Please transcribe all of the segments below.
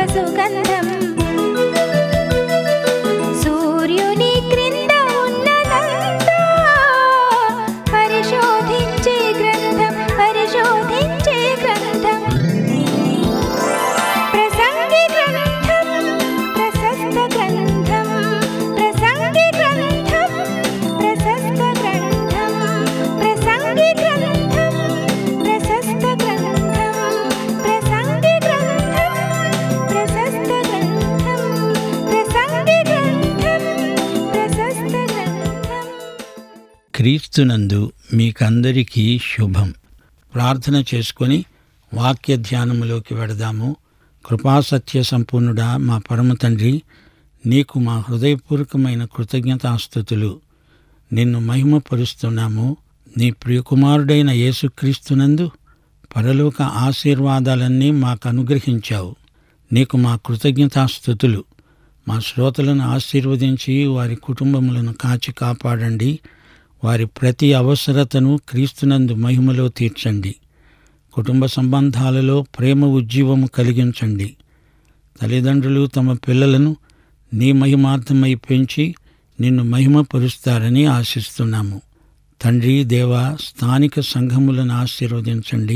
సుగంధం సూర్యుని క్రింద ఉన్నదంతా పరిశోధించే గ్రంథం పరిశోధించే గ్రంథం ప్రసంగి గ్రంథం ప్రశస్త గ్రంథం ప్రసంగి గ్రంథం ప్రశస్త గ్రంథం ప్రసంగి గ్రంథం ప్రశస్త గ్రంథం ప్రసంగి గ్రంథం ప్రశస్త గ్రంథం ప్రసంగి గ్రంథం ప్రశస్త గ్రంథం క్రీస్తునందు మీకందరికీ శుభం ప్రార్థన చేసుకొని వాక్య ధ్యానములోకి వెడదాము కృపాసత్య సంపూర్ణుడా మా పరమ తండ్రి నీకు మా హృదయపూర్వకమైన కృతజ్ఞతాస్థుతులు నిన్ను మహిమపరుస్తున్నాము నీ ప్రియకుమారుడైన యేసుక్రీస్తునందు పరలోక ఆశీర్వాదాలన్నీ మాకు అనుగ్రహించావు నీకు మా కృతజ్ఞతాస్థుతులు మా శ్రోతలను ఆశీర్వదించి వారి కుటుంబములను కాచి కాపాడండి వారి ప్రతి అవసరతను క్రీస్తునందు మహిమలో తీర్చండి కుటుంబ సంబంధాలలో ప్రేమ ఉజ్జీవము కలిగించండి తల్లిదండ్రులు తమ పిల్లలను నీ మహిమార్థమై పెంచి నిన్ను మహిమపరుస్తారని ఆశిస్తున్నాము తండ్రి దేవ స్థానిక సంఘములను ఆశీర్వదించండి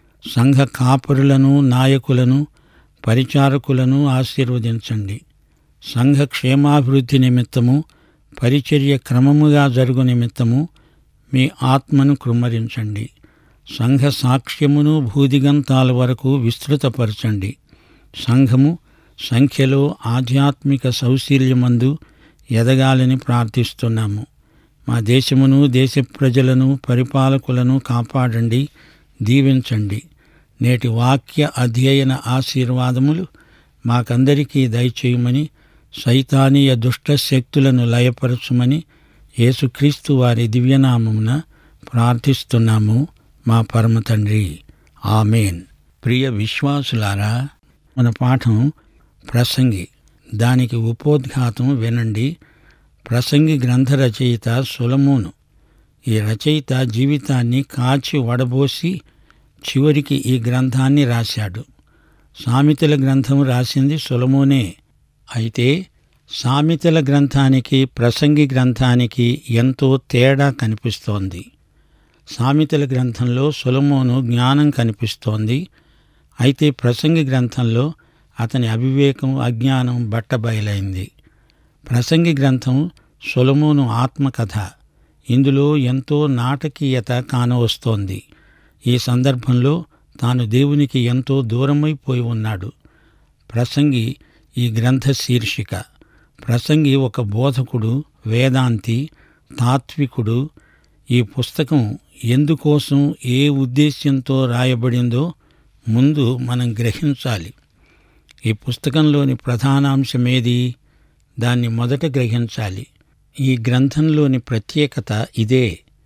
సంఘ కాపరులను నాయకులను పరిచారకులను ఆశీర్వదించండి సంఘ క్షేమాభివృద్ధి నిమిత్తము పరిచర్య క్రమముగా జరుగు నిమిత్తము మీ ఆత్మను కృమ్మరించండి సంఘ సాక్ష్యమును భూదిగంతాల వరకు విస్తృతపరచండి సంఘము సంఖ్యలో ఆధ్యాత్మిక సౌశీల్యమందు ఎదగాలని ప్రార్థిస్తున్నాము మా దేశమును దేశ ప్రజలను పరిపాలకులను కాపాడండి దీవించండి నేటి వాక్య అధ్యయన ఆశీర్వాదములు మాకందరికీ దయచేయమని సైతానీయ దుష్ట శక్తులను లయపరచుమని యేసుక్రీస్తు వారి దివ్యనామమున ప్రార్థిస్తున్నాము మా పరమ తండ్రి ఆమెన్ ప్రియ విశ్వాసులారా మన పాఠం ప్రసంగి దానికి ఉపోద్ఘాతం వినండి ప్రసంగి గ్రంథ రచయిత సులమోను ఈ రచయిత జీవితాన్ని కాచి వడబోసి చివరికి ఈ గ్రంథాన్ని రాశాడు సామెతల గ్రంథం రాసింది సులమోనే అయితే సామెతల గ్రంథానికి ప్రసంగి గ్రంథానికి ఎంతో తేడా కనిపిస్తోంది సామెతల గ్రంథంలో సొలమోను జ్ఞానం కనిపిస్తోంది అయితే ప్రసంగి గ్రంథంలో అతని అవివేకం అజ్ఞానం బట్టబయలైంది ప్రసంగి గ్రంథం సొలమోను ఆత్మకథ ఇందులో ఎంతో నాటకీయత కానవస్తోంది ఈ సందర్భంలో తాను దేవునికి ఎంతో దూరమైపోయి ఉన్నాడు ప్రసంగి ఈ గ్రంథ శీర్షిక ప్రసంగి ఒక బోధకుడు వేదాంతి తాత్వికుడు ఈ పుస్తకం ఎందుకోసం ఏ ఉద్దేశ్యంతో రాయబడిందో ముందు మనం గ్రహించాలి ఈ పుస్తకంలోని ప్రధానాంశమేది దాన్ని మొదట గ్రహించాలి ఈ గ్రంథంలోని ప్రత్యేకత ఇదే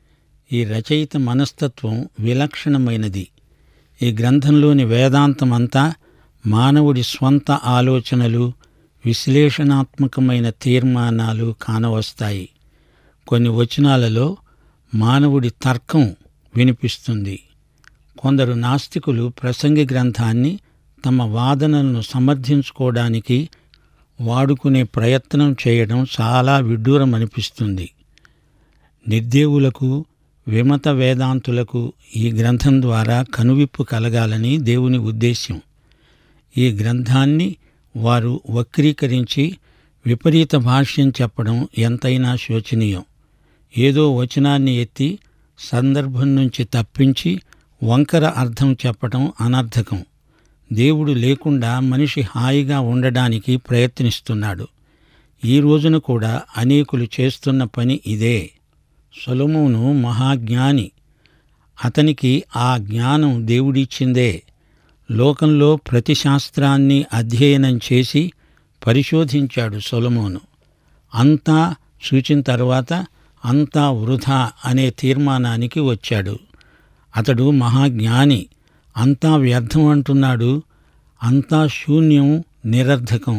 ఈ రచయిత మనస్తత్వం విలక్షణమైనది ఈ గ్రంథంలోని వేదాంతం అంతా మానవుడి స్వంత ఆలోచనలు విశ్లేషణాత్మకమైన తీర్మానాలు కానవస్తాయి కొన్ని వచనాలలో మానవుడి తర్కం వినిపిస్తుంది కొందరు నాస్తికులు ప్రసంగి గ్రంథాన్ని తమ వాదనలను సమర్థించుకోవడానికి వాడుకునే ప్రయత్నం చేయడం చాలా విడ్డూరం అనిపిస్తుంది నిర్దేవులకు విమత వేదాంతులకు ఈ గ్రంథం ద్వారా కనువిప్పు కలగాలని దేవుని ఉద్దేశ్యం ఈ గ్రంథాన్ని వారు వక్రీకరించి విపరీత భాష్యం చెప్పడం ఎంతైనా శోచనీయం ఏదో వచనాన్ని ఎత్తి సందర్భం నుంచి తప్పించి వంకర అర్థం చెప్పటం అనర్థకం దేవుడు లేకుండా మనిషి హాయిగా ఉండడానికి ప్రయత్నిస్తున్నాడు ఈ రోజున కూడా అనేకులు చేస్తున్న పని ఇదే సొలొమోను మహాజ్ఞాని అతనికి ఆ జ్ఞానం దేవుడిచ్చిందే లోకంలో ప్రతి శాస్త్రాన్ని అధ్యయనం చేసి పరిశోధించాడు సొలొమోను అంతా సూచిన తర్వాత అంతా వృధా అనే తీర్మానానికి వచ్చాడు అతడు మహాజ్ఞాని అంతా వ్యర్థం అంటున్నాడు అంతా శూన్యం నిరర్ధకం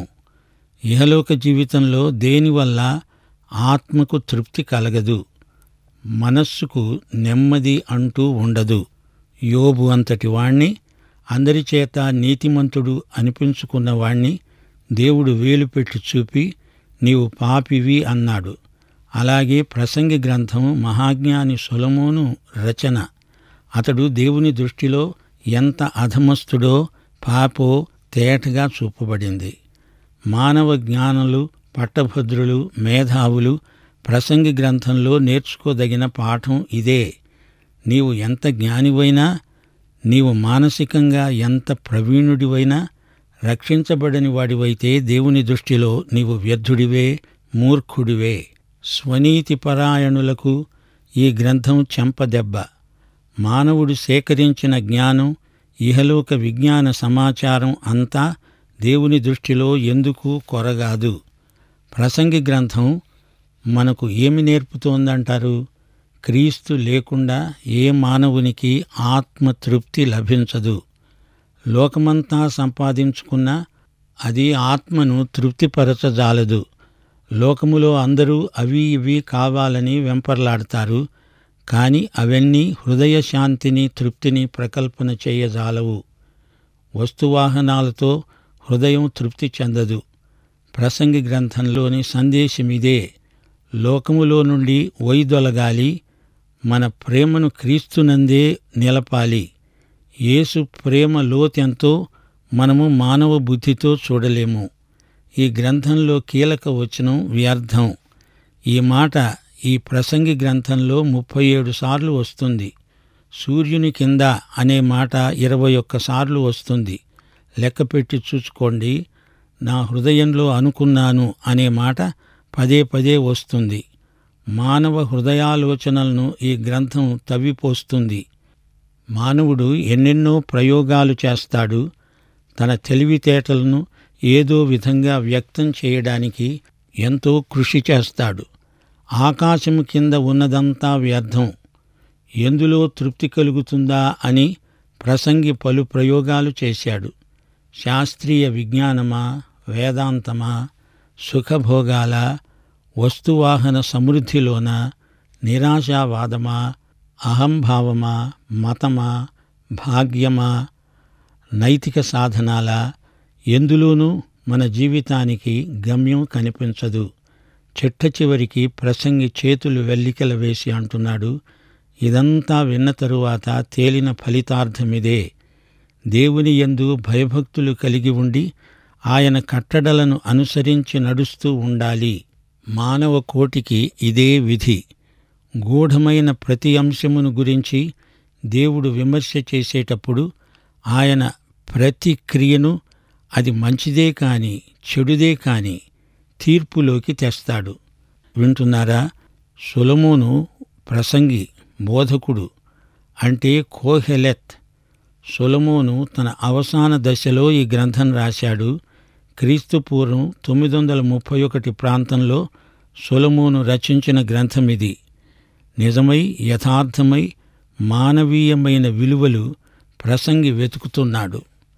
ఇహలోక జీవితంలో దేనివల్ల ఆత్మకు తృప్తి కలగదు మనస్సుకు నెమ్మది అంటూ ఉండదు యోబు అంతటి వాణ్ణి అందరి చేత నీతిమంతుడు అనిపించుకున్న వాణ్ణి దేవుడు వేలు పెట్టి చూపి నీవు పాపివి అన్నాడు అలాగే ప్రసంగి గ్రంథం మహాజ్ఞాని సొలమోను రచన అతడు దేవుని దృష్టిలో ఎంత అధమస్తుడో పాపో తేటగా చూపబడింది మానవ జ్ఞానులు పట్టభద్రులు మేధావులు ప్రసంగి గ్రంథంలో నేర్చుకోదగిన పాఠం ఇదే నీవు ఎంత జ్ఞానివైనా నీవు మానసికంగా ఎంత ప్రవీణుడివైనా రక్షించబడని వాడివైతే దేవుని దృష్టిలో నీవు వ్యర్థుడివే మూర్ఖుడివే స్వనీతి పరాయణులకు ఈ గ్రంథం చెంపదెబ్బ మానవుడు సేకరించిన జ్ఞానం ఇహలోక విజ్ఞాన సమాచారం అంతా దేవుని దృష్టిలో ఎందుకు కొరగాదు ప్రసంగి గ్రంథం మనకు ఏమి నేర్పుతోందంటారు క్రీస్తు లేకుండా ఏ మానవునికి ఆత్మతృప్తి లభించదు లోకమంతా సంపాదించుకున్నా అది ఆత్మను తృప్తిపరచజాలదు లోకములో అందరూ అవి ఇవి కావాలని వెంపర్లాడతారు కాని అవన్నీ హృదయ శాంతిని తృప్తిని ప్రకల్పన చేయజాలవు వస్తువాహనాలతో హృదయం తృప్తి చెందదు ప్రసంగి గ్రంథంలోని సందేశమిదే లోకములో నుండి వైదొలగాలి మన ప్రేమను క్రీస్తునందే నిలపాలి యేసు ప్రేమ లోతెంతో మనము మానవ బుద్ధితో చూడలేము ఈ గ్రంథంలో కీలక వచనం వ్యర్థం ఈ మాట ఈ ప్రసంగి గ్రంథంలో ముప్పై ఏడు సార్లు వస్తుంది సూర్యుని కింద అనే మాట ఇరవై ఒక్కసార్లు వస్తుంది లెక్కపెట్టి చూసుకోండి నా హృదయంలో అనుకున్నాను అనే మాట పదే పదే వస్తుంది మానవ హృదయాలోచనలను ఈ గ్రంథం తవ్విపోస్తుంది మానవుడు ఎన్నెన్నో ప్రయోగాలు చేస్తాడు తన తెలివితేటలను ఏదో విధంగా వ్యక్తం చేయడానికి ఎంతో కృషి చేస్తాడు ఆకాశం కింద ఉన్నదంతా వ్యర్థం ఎందులో తృప్తి కలుగుతుందా అని ప్రసంగి పలు ప్రయోగాలు చేశాడు శాస్త్రీయ విజ్ఞానమా వేదాంతమా సుఖభోగాల వస్తువాహన సమృద్ధిలోన నిరాశావాదమా అహంభావమా మతమా భాగ్యమా నైతిక సాధనాల ఎందులోనూ మన జీవితానికి గమ్యం కనిపించదు చిట్ట చివరికి ప్రసంగి చేతులు వెల్లికల వేసి అంటున్నాడు ఇదంతా విన్న తరువాత తేలిన ఫలితార్థమిదే దేవుని యందు భయభక్తులు కలిగి ఉండి ఆయన కట్టడలను అనుసరించి నడుస్తూ ఉండాలి మానవ కోటికి ఇదే విధి గూఢమైన ప్రతి అంశమును గురించి దేవుడు విమర్శ చేసేటప్పుడు ఆయన ప్రతి క్రియను అది మంచిదే కాని చెడుదే కాని తీర్పులోకి తెస్తాడు వింటున్నారా సొలమోను ప్రసంగి బోధకుడు అంటే కోహెలెత్ సొలమోను తన అవసాన దశలో ఈ గ్రంథం రాశాడు క్రీస్తు పూర్వం తొమ్మిది వందల ముప్పై ఒకటి ప్రాంతంలో సొలమోను రచించిన గ్రంథం ఇది నిజమై యథార్థమై మానవీయమైన విలువలు ప్రసంగి వెతుకుతున్నాడు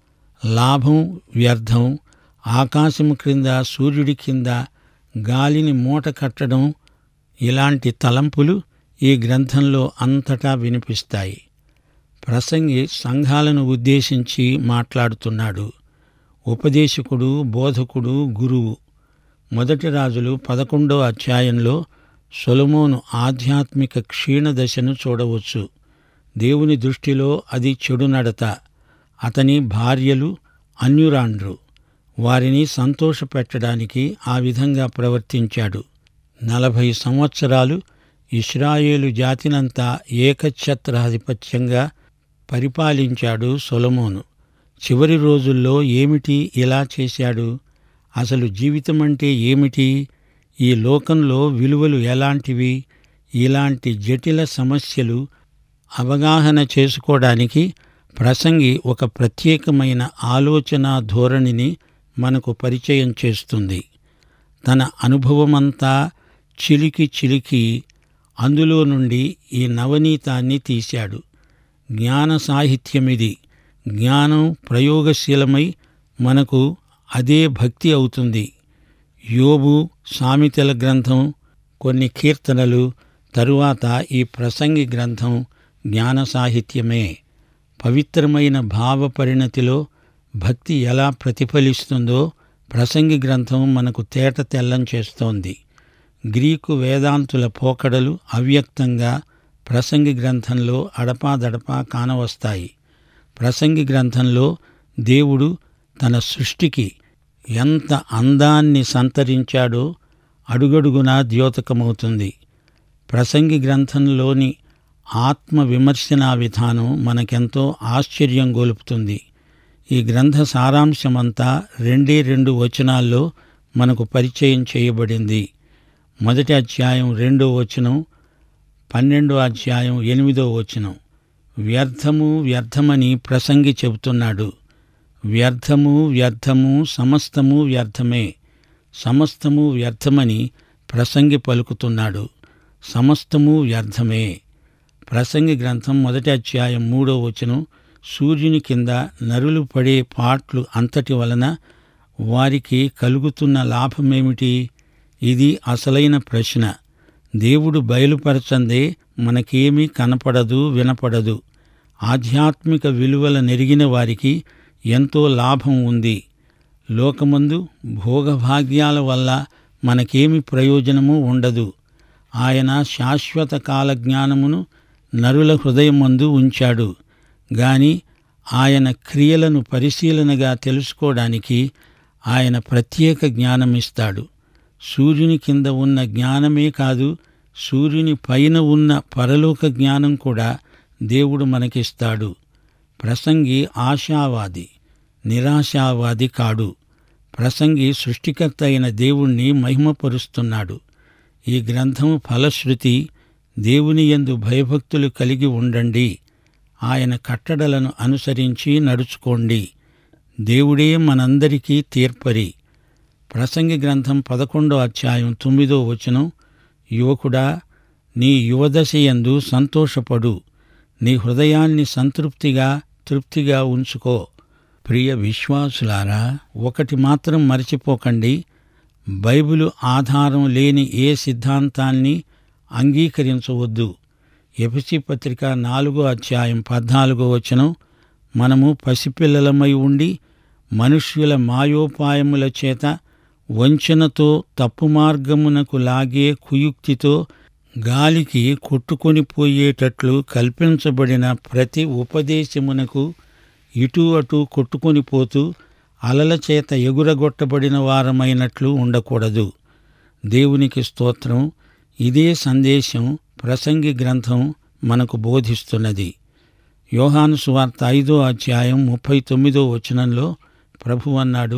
లాభం వ్యర్థం ఆకాశం క్రింద సూర్యుడి కింద గాలిని మూట కట్టడం ఇలాంటి తలంపులు ఈ గ్రంథంలో అంతటా వినిపిస్తాయి ప్రసంగి సంఘాలను ఉద్దేశించి మాట్లాడుతున్నాడు ఉపదేశకుడు బోధకుడు గురువు మొదటి రాజులు పదకొండో అధ్యాయంలో సొలమోను ఆధ్యాత్మిక క్షీణదశను చూడవచ్చు దేవుని దృష్టిలో అది చెడు నడత అతని భార్యలు అన్యురాండ్రు వారిని సంతోషపెట్టడానికి ఆ విధంగా ప్రవర్తించాడు నలభై సంవత్సరాలు ఇస్రాయేలు జాతినంతా ఏకఛత్రాధిపత్యంగా పరిపాలించాడు సొలమోను చివరి రోజుల్లో ఏమిటి ఇలా చేశాడు అసలు జీవితం అంటే ఏమిటి ఈ లోకంలో విలువలు ఎలాంటివి ఇలాంటి జటిల సమస్యలు అవగాహన చేసుకోవడానికి ప్రసంగి ఒక ప్రత్యేకమైన ఆలోచన ధోరణిని మనకు పరిచయం చేస్తుంది తన అనుభవమంతా చిలికి చిలికి అందులో నుండి ఈ నవనీతాన్ని తీశాడు జ్ఞాన సాహిత్యమిది జ్ఞానం ప్రయోగశీలమై మనకు అదే భక్తి అవుతుంది యోబు సామెతల గ్రంథం కొన్ని కీర్తనలు తరువాత ఈ ప్రసంగి గ్రంథం జ్ఞాన సాహిత్యమే పవిత్రమైన భావ పరిణతిలో భక్తి ఎలా ప్రతిఫలిస్తుందో ప్రసంగి గ్రంథం మనకు తేట తెల్లం చేస్తోంది గ్రీకు వేదాంతుల పోకడలు అవ్యక్తంగా ప్రసంగి గ్రంథంలో అడపాదడపా కానవస్తాయి ప్రసంగి గ్రంథంలో దేవుడు తన సృష్టికి ఎంత అందాన్ని సంతరించాడో అడుగడుగునా ద్యోతకమవుతుంది ప్రసంగి గ్రంథంలోని ఆత్మ విమర్శనా విధానం మనకెంతో ఆశ్చర్యం గొలుపుతుంది ఈ గ్రంథ సారాంశమంతా రెండే రెండు వచనాల్లో మనకు పరిచయం చేయబడింది మొదటి అధ్యాయం రెండో వచనం పన్నెండో అధ్యాయం ఎనిమిదో వచనం వ్యర్థము వ్యర్థమని ప్రసంగి చెబుతున్నాడు వ్యర్థము వ్యర్థము సమస్తము వ్యర్థమే సమస్తము వ్యర్థమని ప్రసంగి పలుకుతున్నాడు సమస్తము వ్యర్థమే ప్రసంగి గ్రంథం మొదటి అధ్యాయం మూడో వచనం సూర్యుని కింద నరులు పడే పాట్లు అంతటి వలన వారికి కలుగుతున్న లాభమేమిటి ఇది అసలైన ప్రశ్న దేవుడు బయలుపరచందే మనకేమీ కనపడదు వినపడదు ఆధ్యాత్మిక విలువల నెరిగిన వారికి ఎంతో లాభం ఉంది లోకమందు భోగభాగ్యాల వల్ల మనకేమి ప్రయోజనము ఉండదు ఆయన శాశ్వత కాల జ్ఞానమును నరుల హృదయమందు ఉంచాడు గాని ఆయన క్రియలను పరిశీలనగా తెలుసుకోవడానికి ఆయన ప్రత్యేక జ్ఞానమిస్తాడు సూర్యుని కింద ఉన్న జ్ఞానమే కాదు సూర్యుని పైన ఉన్న పరలోక జ్ఞానం కూడా దేవుడు మనకిస్తాడు ప్రసంగి ఆశావాది నిరాశావాది కాడు ప్రసంగి సృష్టికర్త అయిన దేవుణ్ణి మహిమపరుస్తున్నాడు ఈ గ్రంథం ఫలశ్రుతి దేవుని యందు భయభక్తులు కలిగి ఉండండి ఆయన కట్టడలను అనుసరించి నడుచుకోండి దేవుడే మనందరికీ తీర్పరి ప్రసంగి గ్రంథం పదకొండో అధ్యాయం తొమ్మిదో వచనం యువకుడా నీ యువదశయందు సంతోషపడు నీ హృదయాన్ని సంతృప్తిగా తృప్తిగా ఉంచుకో ప్రియ విశ్వాసులారా ఒకటి మాత్రం మరచిపోకండి బైబిలు ఆధారం లేని ఏ సిద్ధాంతాన్ని అంగీకరించవద్దు ఎపిసి పత్రిక నాలుగో అధ్యాయం పద్నాలుగో వచనం మనము పసిపిల్లలమై ఉండి మనుష్యుల మాయోపాయముల చేత వంచనతో తప్పు మార్గమునకు లాగే కుయుక్తితో గాలికి కొట్టుకొని పోయేటట్లు కల్పించబడిన ప్రతి ఉపదేశమునకు ఇటు అటు కొట్టుకొని పోతూ అలల చేత ఎగురగొట్టబడిన వారమైనట్లు ఉండకూడదు దేవునికి స్తోత్రం ఇదే సందేశం ప్రసంగి గ్రంథం మనకు బోధిస్తున్నది యోహాను సువార్త ఐదో అధ్యాయం ముప్పై తొమ్మిదో వచనంలో ప్రభు అన్నాడు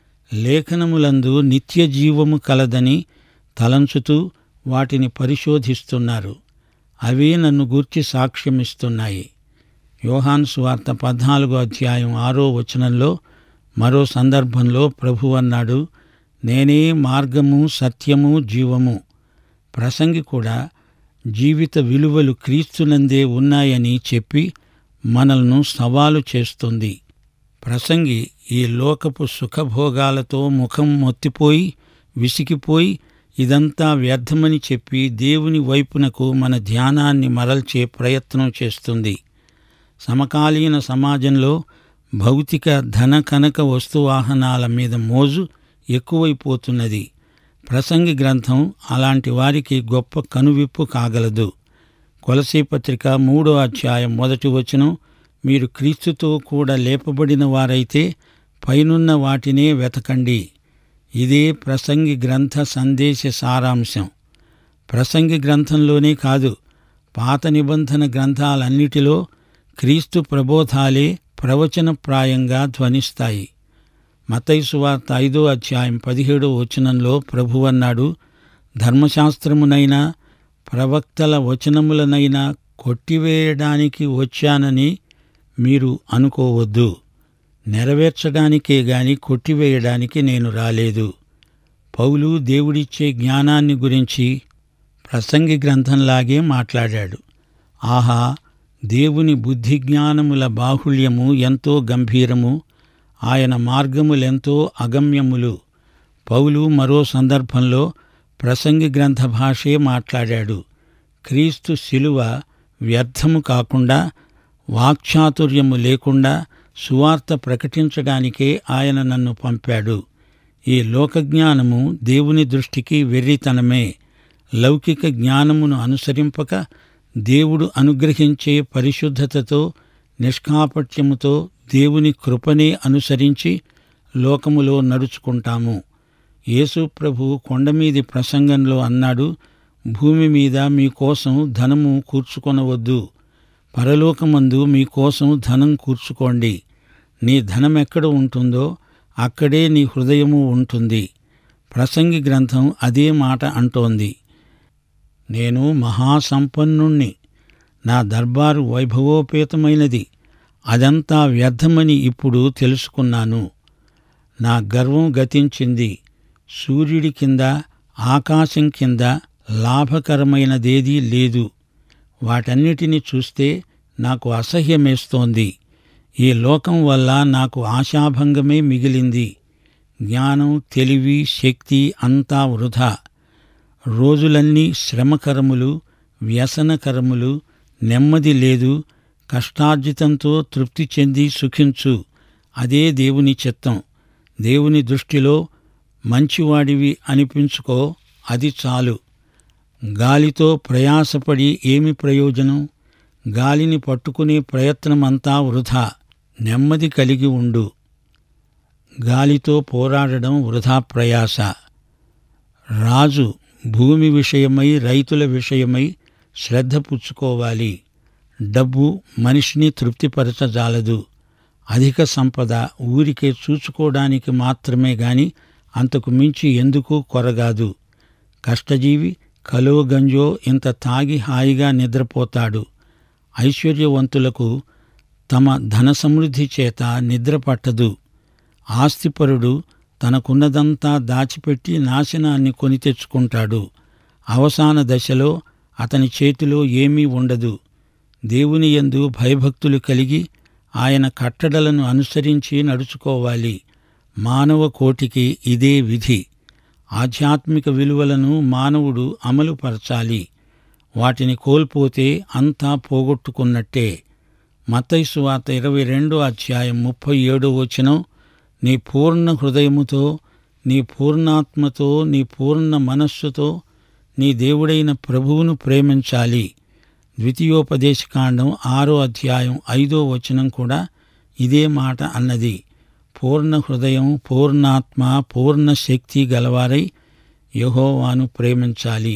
లేఖనములందు నిత్య జీవము కలదని తలంచుతూ వాటిని పరిశోధిస్తున్నారు అవే నన్ను గూర్చి సాక్ష్యమిస్తున్నాయి యోహాను సువార్త పద్నాలుగో అధ్యాయం ఆరో వచనంలో మరో సందర్భంలో ప్రభు అన్నాడు నేనే మార్గము సత్యము జీవము ప్రసంగి కూడా జీవిత విలువలు క్రీస్తునందే ఉన్నాయని చెప్పి మనల్ని సవాలు చేస్తుంది ప్రసంగి ఈ లోకపు సుఖభోగాలతో ముఖం మొత్తిపోయి విసిగిపోయి ఇదంతా వ్యర్థమని చెప్పి దేవుని వైపునకు మన ధ్యానాన్ని మరల్చే ప్రయత్నం చేస్తుంది సమకాలీన సమాజంలో భౌతిక ధన కనక వస్తువాహనాల మీద మోజు ఎక్కువైపోతున్నది ప్రసంగి గ్రంథం అలాంటి వారికి గొప్ప కనువిప్పు కాగలదు కొలసీ పత్రిక మూడో అధ్యాయం మొదటి వచనం మీరు క్రీస్తుతో కూడా లేపబడిన వారైతే పైనున్న వాటినే వెతకండి ఇదే ప్రసంగి గ్రంథ సందేశ సారాంశం ప్రసంగి గ్రంథంలోనే కాదు పాత నిబంధన గ్రంథాలన్నిటిలో క్రీస్తు ప్రబోధాలే ప్రవచనప్రాయంగా ధ్వనిస్తాయి మతైసు వార్త ఐదో అధ్యాయం పదిహేడో వచనంలో ప్రభువన్నాడు ధర్మశాస్త్రమునైనా ప్రవక్తల వచనములనైనా కొట్టివేయడానికి వచ్చానని మీరు అనుకోవద్దు నెరవేర్చడానికే గాని కొట్టివేయడానికి నేను రాలేదు పౌలు దేవుడిచ్చే జ్ఞానాన్ని గురించి ప్రసంగి గ్రంథంలాగే మాట్లాడాడు ఆహా దేవుని బుద్ధి జ్ఞానముల బాహుళ్యము ఎంతో గంభీరము ఆయన మార్గములెంతో అగమ్యములు పౌలు మరో సందర్భంలో ప్రసంగి గ్రంథ భాషే మాట్లాడాడు క్రీస్తు శిలువ వ్యర్థము కాకుండా వాక్చాతుర్యము లేకుండా సువార్త ప్రకటించడానికే ఆయన నన్ను పంపాడు ఈ లోకజ్ఞానము దేవుని దృష్టికి వెర్రితనమే లౌకిక జ్ఞానమును అనుసరింపక దేవుడు అనుగ్రహించే పరిశుద్ధతతో నిష్కాపట్యముతో దేవుని కృపనే అనుసరించి లోకములో నడుచుకుంటాము యేసు ప్రభు కొండమీది ప్రసంగంలో అన్నాడు భూమి మీద మీకోసం ధనము కూర్చుకొనవద్దు పరలోకమందు మీకోసం ధనం కూర్చుకోండి నీ ధనం ఎక్కడ ఉంటుందో అక్కడే నీ హృదయము ఉంటుంది ప్రసంగి గ్రంథం అదే మాట అంటోంది నేను మహాసంపన్నుణ్ణి నా దర్బారు వైభవోపేతమైనది అదంతా వ్యర్థమని ఇప్పుడు తెలుసుకున్నాను నా గర్వం గతించింది సూర్యుడి కింద ఆకాశం కింద లాభకరమైనదేదీ లేదు వాటన్నిటిని చూస్తే నాకు అసహ్యమేస్తోంది ఈ లోకం వల్ల నాకు ఆశాభంగమే మిగిలింది జ్ఞానం తెలివి శక్తి అంతా వృధా రోజులన్నీ శ్రమకరములు వ్యసనకరములు నెమ్మది లేదు కష్టార్జితంతో తృప్తి చెంది సుఖించు అదే దేవుని చిత్తం దేవుని దృష్టిలో మంచివాడివి అనిపించుకో అది చాలు గాలితో ప్రయాసపడి ఏమి ప్రయోజనం గాలిని పట్టుకునే ప్రయత్నమంతా వృధా నెమ్మది కలిగి ఉండు గాలితో పోరాడడం వృధా ప్రయాస రాజు భూమి విషయమై రైతుల విషయమై శ్రద్ధ పుచ్చుకోవాలి డబ్బు మనిషిని తృప్తిపరచజాలదు అధిక సంపద ఊరికే చూచుకోవడానికి మాత్రమే గాని అంతకు మించి ఎందుకు కొరగాదు కష్టజీవి కలో గంజో ఇంత తాగి హాయిగా నిద్రపోతాడు ఐశ్వర్యవంతులకు తమ ధన సమృద్ధి చేత నిద్ర పట్టదు ఆస్తిపరుడు తనకున్నదంతా దాచిపెట్టి నాశనాన్ని కొని తెచ్చుకుంటాడు అవసాన దశలో అతని చేతిలో ఏమీ ఉండదు దేవుని యందు భయభక్తులు కలిగి ఆయన కట్టడలను అనుసరించి నడుచుకోవాలి మానవ కోటికి ఇదే విధి ఆధ్యాత్మిక విలువలను మానవుడు అమలుపరచాలి వాటిని కోల్పోతే అంతా పోగొట్టుకున్నట్టే మత్తైసు వార్త ఇరవై రెండో అధ్యాయం ముప్పై ఏడో వచనం నీ పూర్ణ హృదయముతో నీ పూర్ణాత్మతో నీ పూర్ణ మనస్సుతో నీ దేవుడైన ప్రభువును ప్రేమించాలి ద్వితీయోపదేశకాండం ఆరో అధ్యాయం ఐదో వచనం కూడా ఇదే మాట అన్నది పూర్ణ హృదయం పూర్ణాత్మ పూర్ణ శక్తి గలవారై యహోవాను ప్రేమించాలి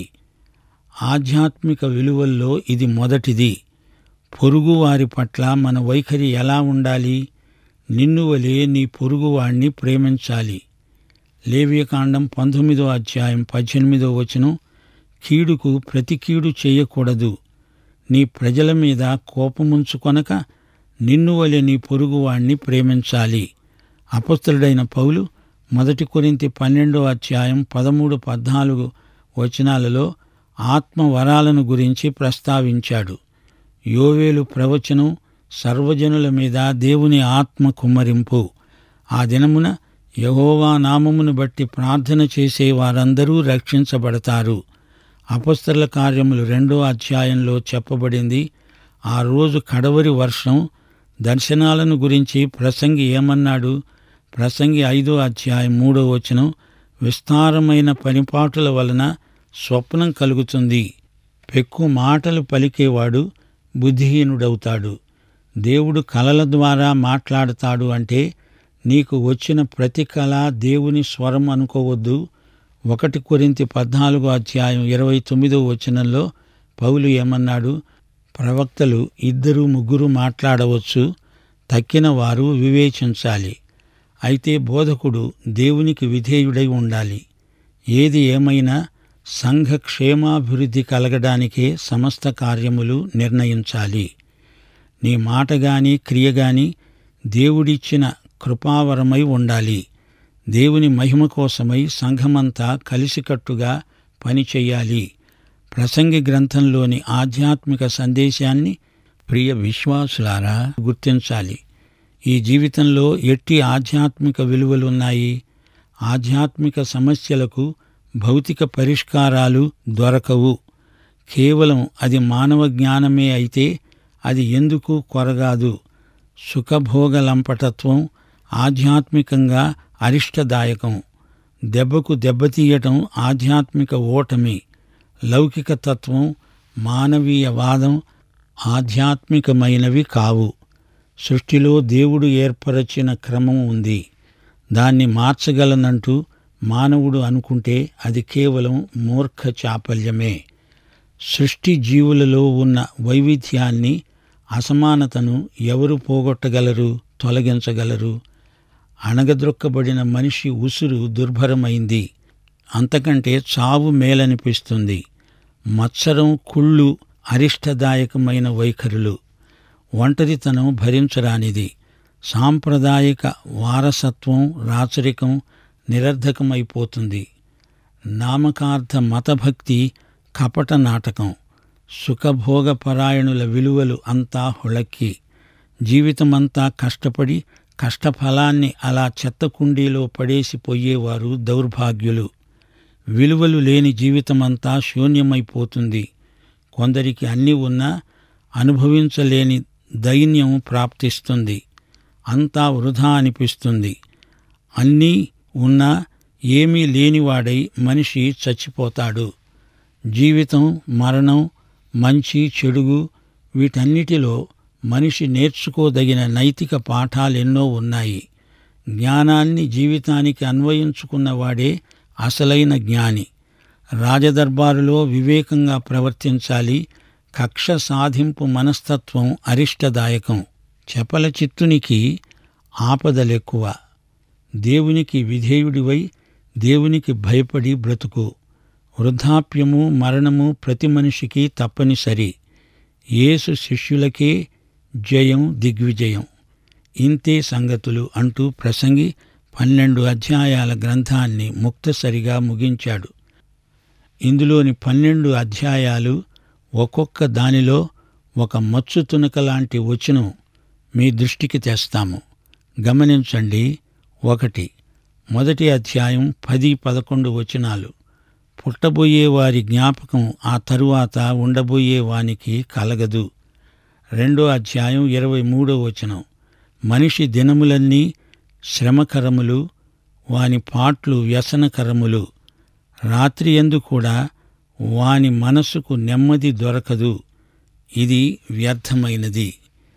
ఆధ్యాత్మిక విలువల్లో ఇది మొదటిది పొరుగువారి పట్ల మన వైఖరి ఎలా ఉండాలి నిన్ను వలె నీ పొరుగువాణ్ణి ప్రేమించాలి లేవ్యకాండం పంతొమ్మిదో అధ్యాయం పద్దెనిమిదో వచనం కీడుకు ప్రతి కీడు చేయకూడదు నీ ప్రజల మీద కోపముంచుకొనక నిన్ను వలె నీ పొరుగువాణ్ణి ప్రేమించాలి అపస్తుడైన పౌలు మొదటి కొరింతి పన్నెండో అధ్యాయం పదమూడు పద్నాలుగు వచనాలలో ఆత్మ వరాలను గురించి ప్రస్తావించాడు యోవేలు ప్రవచనం సర్వజనుల మీద దేవుని ఆత్మ కుమ్మరింపు ఆ దినమున యహోవా నామమును బట్టి ప్రార్థన చేసే వారందరూ రక్షించబడతారు అపస్తల కార్యములు రెండో అధ్యాయంలో చెప్పబడింది ఆ రోజు కడవరి వర్షం దర్శనాలను గురించి ప్రసంగి ఏమన్నాడు ప్రసంగి ఐదో అధ్యాయం మూడో వచనం విస్తారమైన పనిపాటుల వలన స్వప్నం కలుగుతుంది పెక్కు మాటలు పలికేవాడు బుద్ధిహీనుడవుతాడు దేవుడు కలల ద్వారా మాట్లాడతాడు అంటే నీకు వచ్చిన ప్రతి కళ దేవుని స్వరం అనుకోవద్దు ఒకటి కొరింతి పద్నాలుగో అధ్యాయం ఇరవై తొమ్మిదో వచనంలో పౌలు ఏమన్నాడు ప్రవక్తలు ఇద్దరు ముగ్గురు మాట్లాడవచ్చు తక్కిన వారు వివేచించాలి అయితే బోధకుడు దేవునికి విధేయుడై ఉండాలి ఏది ఏమైనా సంఘ క్షేమాభివృద్ధి కలగడానికే సమస్త కార్యములు నిర్ణయించాలి నీ మాట గాని క్రియ గాని దేవుడిచ్చిన కృపావరమై ఉండాలి దేవుని మహిమ కోసమై సంఘమంతా కలిసికట్టుగా పనిచెయ్యాలి ప్రసంగి గ్రంథంలోని ఆధ్యాత్మిక సందేశాన్ని ప్రియ విశ్వాసులారా గుర్తించాలి ఈ జీవితంలో ఎట్టి ఆధ్యాత్మిక విలువలున్నాయి ఆధ్యాత్మిక సమస్యలకు భౌతిక పరిష్కారాలు దొరకవు కేవలం అది మానవ జ్ఞానమే అయితే అది ఎందుకు కొరగాదు సుఖభోగలంపటత్వం ఆధ్యాత్మికంగా అరిష్టదాయకం దెబ్బకు దెబ్బతీయటం ఆధ్యాత్మిక ఓటమి లౌకిక తత్వం మానవీయవాదం ఆధ్యాత్మికమైనవి కావు సృష్టిలో దేవుడు ఏర్పరచిన క్రమం ఉంది దాన్ని మార్చగలనంటూ మానవుడు అనుకుంటే అది కేవలం మూర్ఖ చాపల్యమే సృష్టి జీవులలో ఉన్న వైవిధ్యాన్ని అసమానతను ఎవరు పోగొట్టగలరు తొలగించగలరు అణగద్రొక్కబడిన మనిషి ఉసురు దుర్భరమైంది అంతకంటే చావు మేలనిపిస్తుంది మత్సరం కుళ్ళు అరిష్టదాయకమైన వైఖరులు ఒంటరితనం భరించరానిది సాంప్రదాయిక వారసత్వం రాచరికం నిరర్ధకమైపోతుంది నామకార్థ మతభక్తి కపట నాటకం సుఖభోగపరాయణుల విలువలు అంతా హుళక్కి జీవితమంతా కష్టపడి కష్టఫలాన్ని అలా చెత్త కుండీలో పడేసిపోయేవారు దౌర్భాగ్యులు విలువలు లేని జీవితమంతా శూన్యమైపోతుంది కొందరికి అన్నీ ఉన్నా అనుభవించలేని దైన్యం ప్రాప్తిస్తుంది అంతా వృధా అనిపిస్తుంది అన్నీ ఉన్నా ఏమీ లేనివాడై మనిషి చచ్చిపోతాడు జీవితం మరణం మంచి చెడుగు వీటన్నిటిలో మనిషి నేర్చుకోదగిన నైతిక పాఠాలెన్నో ఉన్నాయి జ్ఞానాన్ని జీవితానికి అన్వయించుకున్నవాడే అసలైన జ్ఞాని రాజదర్బారులో వివేకంగా ప్రవర్తించాలి కక్ష సాధింపు మనస్తత్వం అరిష్టదాయకం చపల చిత్తునికి ఆపదలెక్కువ దేవునికి విధేయుడివై దేవునికి భయపడి బ్రతుకు వృద్ధాప్యము మరణము ప్రతి మనిషికి తప్పనిసరి యేసు శిష్యులకే జయం దిగ్విజయం ఇంతే సంగతులు అంటూ ప్రసంగి పన్నెండు అధ్యాయాల గ్రంథాన్ని ముక్తసరిగా ముగించాడు ఇందులోని పన్నెండు అధ్యాయాలు ఒక్కొక్క దానిలో ఒక మచ్చు తునక లాంటి వచనం మీ దృష్టికి తెస్తాము గమనించండి ఒకటి మొదటి అధ్యాయం పది పదకొండు వచనాలు పుట్టబోయే వారి జ్ఞాపకం ఆ తరువాత ఉండబోయే వానికి కలగదు రెండో అధ్యాయం ఇరవై మూడో వచనం మనిషి దినములన్నీ శ్రమకరములు వాని పాట్లు వ్యసనకరములు రాత్రి ఎందు కూడా వాని మనసుకు నెమ్మది దొరకదు ఇది వ్యర్థమైనది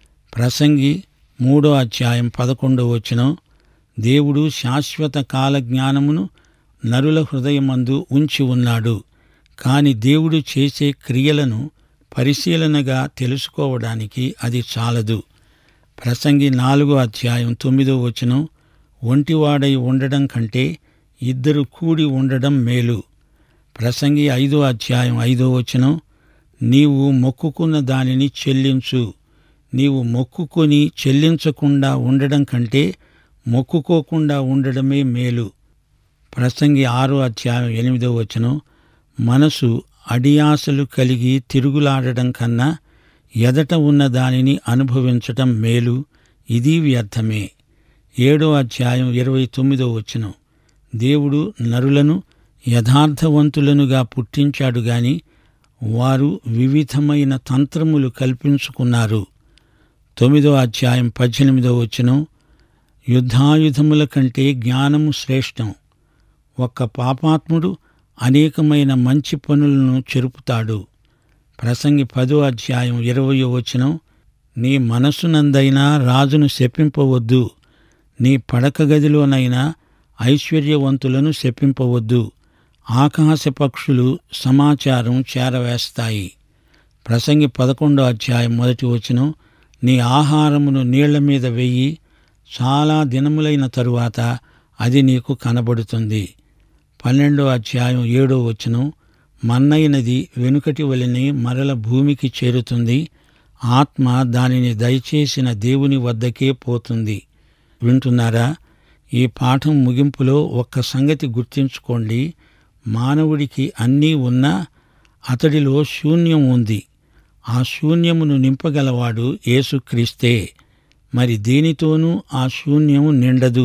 ప్రసంగి మూడో అధ్యాయం పదకొండో వచనం దేవుడు శాశ్వత కాల జ్ఞానమును నరుల హృదయమందు ఉంచి ఉన్నాడు కాని దేవుడు చేసే క్రియలను పరిశీలనగా తెలుసుకోవడానికి అది చాలదు ప్రసంగి నాలుగో అధ్యాయం తొమ్మిదో వచనం ఒంటివాడై ఉండడం కంటే ఇద్దరు కూడి ఉండడం మేలు ప్రసంగి ఐదో అధ్యాయం ఐదో వచనం నీవు మొక్కుకున్న దానిని చెల్లించు నీవు మొక్కుకొని చెల్లించకుండా ఉండడం కంటే మొక్కుకోకుండా ఉండడమే మేలు ప్రసంగి ఆరో అధ్యాయం ఎనిమిదో వచనం మనసు అడియాసలు కలిగి తిరుగులాడడం కన్నా ఎదట ఉన్న దానిని అనుభవించటం మేలు ఇది వ్యర్థమే ఏడో అధ్యాయం ఇరవై తొమ్మిదో వచనం దేవుడు నరులను యథార్థవంతులనుగా పుట్టించాడు గాని వారు వివిధమైన తంత్రములు కల్పించుకున్నారు తొమ్మిదో అధ్యాయం పద్దెనిమిదో వచనం యుద్ధాయుధముల కంటే జ్ఞానము శ్రేష్టం ఒక్క పాపాత్ముడు అనేకమైన మంచి పనులను చెరుపుతాడు ప్రసంగి పదో అధ్యాయం ఇరవయో వచనం నీ మనస్సునందైనా రాజును శపింపవద్దు నీ పడక గదిలోనైనా ఐశ్వర్యవంతులను శపింపవద్దు ఆకాశ పక్షులు సమాచారం చేరవేస్తాయి ప్రసంగి పదకొండో అధ్యాయం మొదటి వచనం నీ ఆహారమును నీళ్ల మీద వెయ్యి చాలా దినములైన తరువాత అది నీకు కనబడుతుంది పన్నెండో అధ్యాయం ఏడో వచనం మన్నైనది వెనుకటి వలనే మరల భూమికి చేరుతుంది ఆత్మ దానిని దయచేసిన దేవుని వద్దకే పోతుంది వింటున్నారా ఈ పాఠం ముగింపులో ఒక్క సంగతి గుర్తుంచుకోండి మానవుడికి అన్నీ ఉన్నా అతడిలో శూన్యం ఉంది ఆ శూన్యమును నింపగలవాడు యేసుక్రీస్తే మరి దేనితోనూ ఆ శూన్యం నిండదు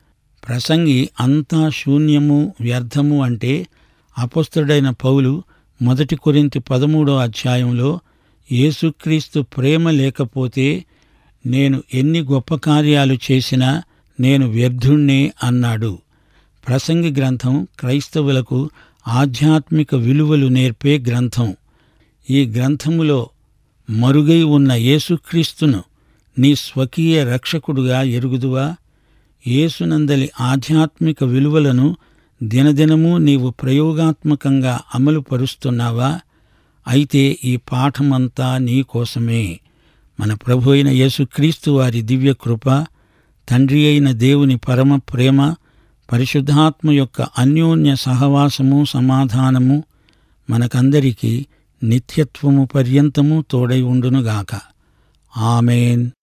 ప్రసంగి అంతా శూన్యము వ్యర్థము అంటే అపస్తుడైన పౌలు మొదటి కొరింతి పదమూడో అధ్యాయంలో యేసుక్రీస్తు ప్రేమ లేకపోతే నేను ఎన్ని గొప్ప కార్యాలు చేసినా నేను వ్యర్థుణ్ణే అన్నాడు ప్రసంగి గ్రంథం క్రైస్తవులకు ఆధ్యాత్మిక విలువలు నేర్పే గ్రంథం ఈ గ్రంథములో మరుగై ఉన్న యేసుక్రీస్తును నీ స్వకీయ రక్షకుడుగా ఎరుగుదువా యేసునందలి ఆధ్యాత్మిక విలువలను దినదినము నీవు ప్రయోగాత్మకంగా అమలు పరుస్తున్నావా అయితే ఈ పాఠమంతా నీ కోసమే మన ప్రభు అయిన యేసుక్రీస్తు వారి దివ్య కృప తండ్రి అయిన దేవుని పరమ ప్రేమ పరిశుద్ధాత్మ యొక్క అన్యోన్య సహవాసము సమాధానము మనకందరికీ నిత్యత్వము పర్యంతము తోడై ఉండునుగాక ఆమెన్